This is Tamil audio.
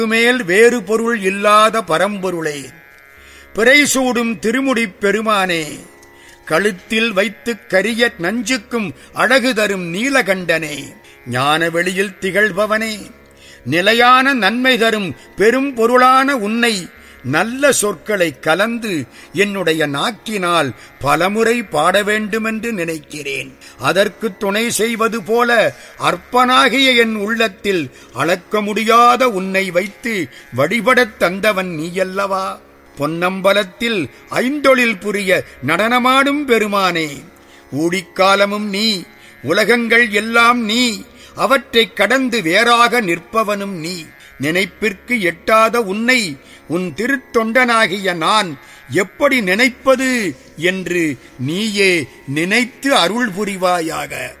மேல் வேறு பொருள் இல்லாத பரம்பொருளே பிறைசூடும் திருமுடிப் பெருமானே கழுத்தில் வைத்துக் கரிய நஞ்சுக்கும் அழகு தரும் நீலகண்டனே ஞான வெளியில் திகழ்பவனே நிலையான நன்மை தரும் பெரும் பொருளான உன்னை நல்ல சொற்களை கலந்து என்னுடைய நாக்கினால் பலமுறை பாட வேண்டுமென்று நினைக்கிறேன் அதற்கு துணை செய்வது போல அற்பனாகிய என் உள்ளத்தில் அளக்க முடியாத உன்னை வைத்து வழிபடத் தந்தவன் நீயல்லவா பொன்னம்பலத்தில் ஐந்தொழில் புரிய நடனமாடும் பெருமானே ஊடிக்காலமும் நீ உலகங்கள் எல்லாம் நீ அவற்றைக் கடந்து வேறாக நிற்பவனும் நீ நினைப்பிற்கு எட்டாத உன்னை உன் திருத்தொண்டனாகிய நான் எப்படி நினைப்பது என்று நீயே நினைத்து அருள் புரிவாயாக